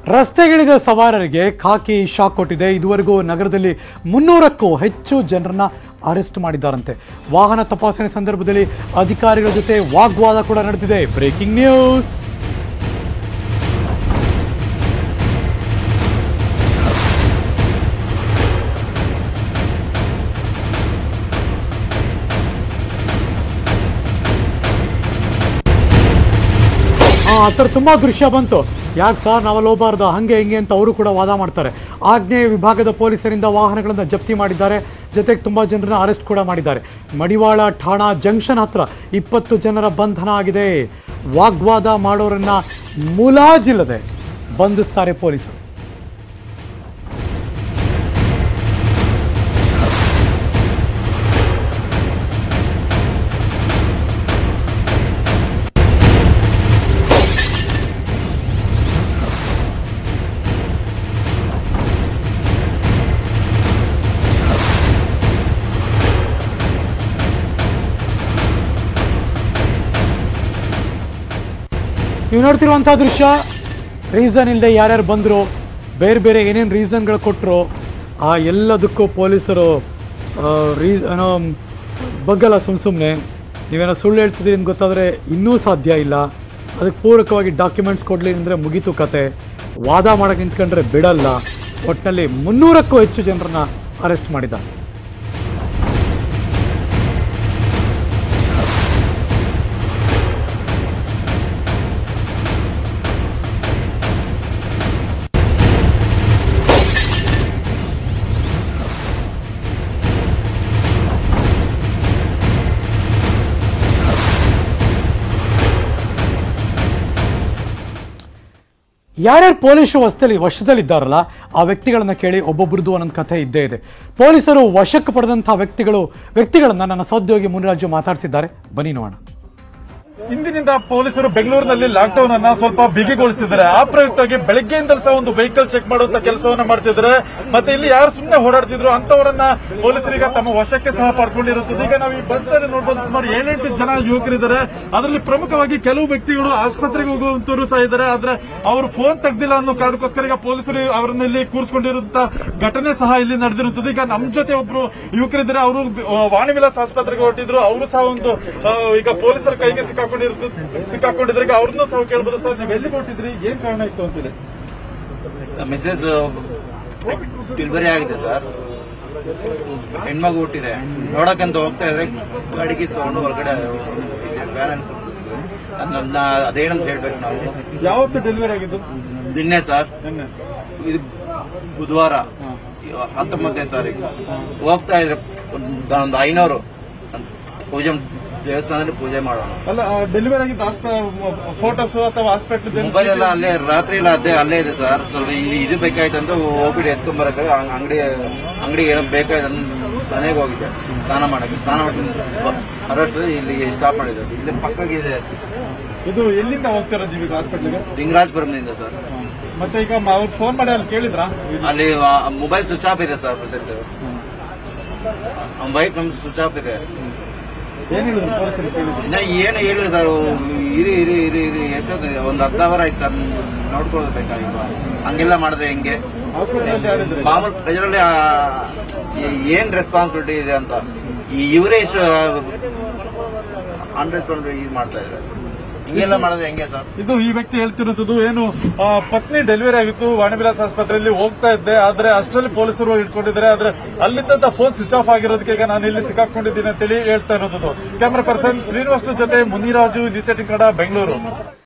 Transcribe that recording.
ರಸ್ತೆಗಿಳಿದ ಸವಾರರಿಗೆ ಖಾಕಿ ಶಾಕ್ ಕೊಟ್ಟಿದೆ ಇದುವರೆಗೂ ನಗರದಲ್ಲಿ ಮುನ್ನೂರಕ್ಕೂ ಹೆಚ್ಚು ಜನರನ್ನ ಅರೆಸ್ಟ್ ಮಾಡಿದ್ದಾರಂತೆ ವಾಹನ ತಪಾಸಣೆ ಸಂದರ್ಭದಲ್ಲಿ ಅಧಿಕಾರಿಗಳ ಜೊತೆ ವಾಗ್ವಾದ ಕೂಡ ನಡೆದಿದೆ ಬ್ರೇಕಿಂಗ್ ನ್ಯೂಸ್ ಆ ಆ ಥರ ತುಂಬ ದೃಶ್ಯ ಬಂತು ಯಾಕೆ ಸರ್ ನಾವಲ್ಲಿ ಹೋಗಬಾರ್ದು ಹಾಗೆ ಹಿಂಗೆ ಅಂತ ಅವರು ಕೂಡ ವಾದ ಮಾಡ್ತಾರೆ ಆಗ್ನೇಯ ವಿಭಾಗದ ಪೊಲೀಸರಿಂದ ವಾಹನಗಳನ್ನು ಜಪ್ತಿ ಮಾಡಿದ್ದಾರೆ ಜೊತೆಗೆ ತುಂಬ ಜನರನ್ನ ಅರೆಸ್ಟ್ ಕೂಡ ಮಾಡಿದ್ದಾರೆ ಮಡಿವಾಳ ಠಾಣಾ ಜಂಕ್ಷನ್ ಹತ್ರ ಇಪ್ಪತ್ತು ಜನರ ಬಂಧನ ಆಗಿದೆ ವಾಗ್ವಾದ ಮಾಡೋರನ್ನ ಮುಲಾಜಿಲ್ಲದೆ ಬಂಧಿಸ್ತಾರೆ ಪೊಲೀಸರು ನೀವು ನೋಡ್ತಿರುವಂಥ ದೃಶ್ಯ ರೀಸನ್ ಇಲ್ಲದೆ ಯಾರ್ಯಾರು ಬಂದರು ಬೇರೆ ಬೇರೆ ಏನೇನು ರೀಸನ್ಗಳು ಕೊಟ್ಟರು ಆ ಎಲ್ಲದಕ್ಕೂ ಪೊಲೀಸರು ರೀಸ್ ಏನೋ ಬಗ್ಗಲ್ಲ ಸುಮ್ಮ ಸುಮ್ಮನೆ ನೀವೇನೋ ಸುಳ್ಳು ಹೇಳ್ತಿದ್ದೀರಿ ಅಂತ ಗೊತ್ತಾದರೆ ಇನ್ನೂ ಸಾಧ್ಯ ಇಲ್ಲ ಅದಕ್ಕೆ ಪೂರಕವಾಗಿ ಡಾಕ್ಯುಮೆಂಟ್ಸ್ ಕೊಡಲಿ ಅಂದರೆ ಮುಗೀತು ಕತೆ ವಾದ ಮಾಡೋಕೆ ನಿಂತ್ಕೊಂಡ್ರೆ ಬಿಡಲ್ಲ ಒಟ್ಟಿನಲ್ಲಿ ಮುನ್ನೂರಕ್ಕೂ ಹೆಚ್ಚು ಜನರನ್ನ ಅರೆಸ್ಟ್ ಮಾಡಿದ್ದಾರೆ ಯಾರ್ಯಾರು ಪೊಲೀಸರು ವಶದಲ್ಲಿ ವಶದಲ್ಲಿದ್ದಾರಲ್ಲ ಆ ವ್ಯಕ್ತಿಗಳನ್ನ ಕೇಳಿ ಒಬ್ಬೊಬ್ರದ್ದು ಒಂದೊಂದು ಕಥೆ ಇದ್ದೇ ಇದೆ ಪೊಲೀಸರು ವಶಕ್ಕೆ ಪಡೆದಂಥ ವ್ಯಕ್ತಿಗಳು ವ್ಯಕ್ತಿಗಳನ್ನ ನನ್ನ ಸಹೋದ್ಯೋಗಿ ಮುನಿರಾಜು ಮಾತಾಡಿಸಿದ್ದಾರೆ ಬನ್ನಿ ನೋಡೋಣ ಇಂದಿನಿಂದ ಪೊಲೀಸರು ಬೆಂಗಳೂರಿನಲ್ಲಿ ಲಾಕ್ ಡೌನ್ ಅನ್ನ ಸ್ವಲ್ಪ ಬಿಗಿಗೊಳಿಸಿದ್ದಾರೆ ಆ ಪ್ರಯುಕ್ತವಾಗಿ ಬೆಳಗ್ಗೆಯಿಂದ ಸಹ ಒಂದು ವೆಹಿಕಲ್ ಚೆಕ್ ಮಾಡುವಂತ ಕೆಲಸವನ್ನ ಮಾಡ್ತಿದ್ದಾರೆ ಮತ್ತೆ ಇಲ್ಲಿ ಯಾರು ಸುಮ್ಮನೆ ಓಡಾಡ್ತಿದ್ರು ಅಂತವರನ್ನ ಪೊಲೀಸರೀಗ ತಮ್ಮ ವಶಕ್ಕೆ ಸಹ ಪಡ್ಕೊಂಡಿರುತ್ತದೆ ಈಗ ನಾವು ಈ ಬಸ್ ನಲ್ಲಿ ನೋಡಬಹುದು ಸುಮಾರು ಏಳೆಂಟು ಜನ ಯುವಕರಿದ್ದಾರೆ ಅದರಲ್ಲಿ ಪ್ರಮುಖವಾಗಿ ಕೆಲವು ವ್ಯಕ್ತಿಗಳು ಆಸ್ಪತ್ರೆಗೆ ಹೋಗುವಂತವರು ಸಹ ಇದ್ದಾರೆ ಆದ್ರೆ ಅವರು ಫೋನ್ ತೆಗ್ದಿಲ್ಲ ಅನ್ನೋ ಕಾರಣಕ್ಕೋಸ್ಕರ ಈಗ ಪೊಲೀಸರು ಅವರನ್ನ ಇಲ್ಲಿ ಕೂರಿಸಿಕೊಂಡಿರುವಂತ ಘಟನೆ ಸಹ ಇಲ್ಲಿ ನಡೆದಿರುತ್ತದೆ ಈಗ ನಮ್ ಜೊತೆ ಒಬ್ರು ಯುವಕರಿದ್ದಾರೆ ಅವರು ವಾಣಿ ವಿಲಾಸ್ ಆಸ್ಪತ್ರೆಗೆ ಹೊರಟಿದ್ರು ಅವರು ಸಹ ಒಂದು ಆ, ಈಗ ಪೊಲೀಸರ ಕೈಗೆ ಸಿಕ್ಕಾಕೊಂಡಿರೋದು ಸಿಕ್ಕಾಕೊಂಡಿದ್ರೆ ಈಗ ಅವ್ರನ್ನೂ ಸಹ ಕೇಳ್ಬೋದು ಸರ್ ನೀವು ಎಲ್ಲಿ ಹೊರಟಿದ್ರಿ ಏನ್ ಕಾರಣ ಇತ್ತು ಅಂತೇಳಿ ಮಿಸಸ್ ಡೆಲಿವರಿ ಆಗಿದೆ ಸರ್ ಹೆಣ್ಮಗು ಹುಟ್ಟಿದೆ ನೋಡಕ್ಕಂತ ಹೋಗ್ತಾ ಇದ್ರೆ ಗಾಡಿಗೆ ತಗೊಂಡು ಹೊರಗಡೆ ವ್ಯಾನ್ ನನ್ನ ಅದೇನಂತ ಹೇಳ್ಬೇಕು ನಾವು ಯಾವತ್ತು ಡೆಲಿವರಿ ಆಗಿದ್ದು ನಿನ್ನೆ ಸರ್ ನಿನ್ನೆ ಇದು ಬುಧವಾರ ಹತ್ತೊಂಬತ್ತನೇ ತಾರೀಕು ಹೋಗ್ತಾ ಇದ್ರೆ ಒಂದು ಒಂದು ಐನೂರು ಪೂಜೆ ದೇವಸ್ಥಾನದಲ್ಲಿ ಪೂಜೆ ಮಾಡೋಣ ಅಲ್ಲ ಡೆಲಿವರಿ ಆಗಿದ್ದು ಫೋಟೋಸ್ ಅಥವಾ ಹಾಸ್ಪಿಟಲ್ ಮೊಬೈಲ್ ಎಲ್ಲ ಅಲ್ಲೇ ರಾತ್ರಿ ಎಲ್ಲ ಅದೇ ಅಲ್ಲೇ ಇದೆ ಸರ್ ಸ್ವಲ್ಪ ಇಲ್ಲಿ ಇದು ಬೇಕಾಯ್ತು ಅಂತ ಹೋಗ್ಬಿಡಿ ಎತ್ಕೊಂಡ್ ಬರಕ್ಕೆ ಅಂಗಡಿ ಅಂಗಡಿಗೆ ಏನೋ ಬೇಕಾಯ್ತು ಅಂತ ಮನೆಗೆ ಹೋಗಿದ್ದೆ ಸ್ನಾನ ಮಾಡಕ್ಕೆ ಸ್ನಾನ ಮಾಡಿ ಹೊರಡ್ಸೋದು ಇಲ್ಲಿಗೆ ಸ್ಟಾಪ್ ಮಾಡಿದ್ರು ಇಲ್ಲಿ ಪಕ್ಕಗಿದೆ ಇದು ಎಲ್ಲಿಂದ ಹೋಗ್ತಿರೋದು ಈಗ ಹಾಸ್ಪಿಟ್ಲಿಗೆ ಲಿಂಗರಾಜಪುರಂನಿಂದ ಸರ್ ಮತ್ತೆ ಈಗ ಅವ್ರು ಫೋನ್ ಮಾಡಿ ಅಲ್ಲಿ ಕೇಳಿದ್ರಾ ಅಲ್ಲಿ ಮೊಬೈಲ್ ಸ್ವಿಚ್ ಆಫ್ ಇದೆ ಸರ್ ಪ್ರೆಸೆಂಟ್ ಬೈಕ್ ನಮ್ದು ಸ್ವಿಚ್ ಆಫ್ ಇದೆ ಏನ್ ಹೇಳಿದ್ರು ಪೊಲೀಸರು ಕೇಳಿದ್ರು ಇನ್ನ ಏನು ಹೇಳಿದ್ರು ಸರ್ ಇರಿ ಇರಿ ಇರಿ ಇರಿ ಎಷ್ಟೊತ್ತು ಒಂದು ಅರ್ಧ ಅವರ್ ಆಯ್ತು ಸರ್ ನೋಡ್ಕೊಳ್ಬೇಕಾಗಿಲ್ವಾ ಹಂಗೆಲ್ಲ ಮಾಡಿದ್ರೆ ಹೆಂಗೆ ಹಾಸ್ಪಿಟಲ್ ಯಾರಿದ್ರೆ ಮಾಮೂಲು ಪ್ರಜರಲ್ಲಿ ಆ, ಏ- ಏನ್ ರೆಸ್ಪಾನ್ಸಿಬಿಲಿಟಿ ಇದೆ ಅಂತ ಈ ಇವರೇ ಇಷ್ಟು ಅನ್ರೆಸ್ಪಾನ್ಸಿಬಿಲಿಟಿ ಇದು ಮಾಡ್ತಾ ಇದ್ದಾರೆ ಹಿಂಗೆಲ್ಲ ಮಾಡಿದ್ರೆ ಹೆಂಗೆ ಸರ್ ಇದು ಈ ವ್ಯಕ್ತಿ ಹೇಳ್ತಿರೋದು ಏನು ಆ, ಪತ್ನಿ ಡೆಲಿವರಿ ಆಗಿತ್ತು ವಾಣಿವಿಲಾಸ್ ಆಸ್ಪತ್ರೆಯಲ್ಲಿ ಹೋಗ್ತಾ ಇದ್ದೆ ಆದ್ರೆ ಅಷ್ಟರಲ್ಲಿ ಪೊಲೀಸರು ಇಟ್ಕೊಂಡಿದ್ದಾರೆ ಆದ್ರೆ ಅಲ್ಲಿದ್ದಂತ ಫೋನ್ ಸ್ವಿಚ್ ಆಫ್ ಆಗಿರೋದಕ್ಕೆ ಈಗ ನಾನು ಇಲ್ಲಿ ಸಿಕ್ಕಾಕೊಂಡಿದ್ದೀನಿ ಅಂತೇಳಿ ಹೇಳ್ತಾ ಇರೋದು ಕ್ಯಾಮರಾ ಪರ್ಸನ್ ಶ್ರೀನಿವಾಸ್ ಜೊತೆ ಮುನಿರಾಜು ನ್ಯೂಸ್ ಏಟಿನ್ ಕನ್ನಡ ಬೆಂಗಳೂರು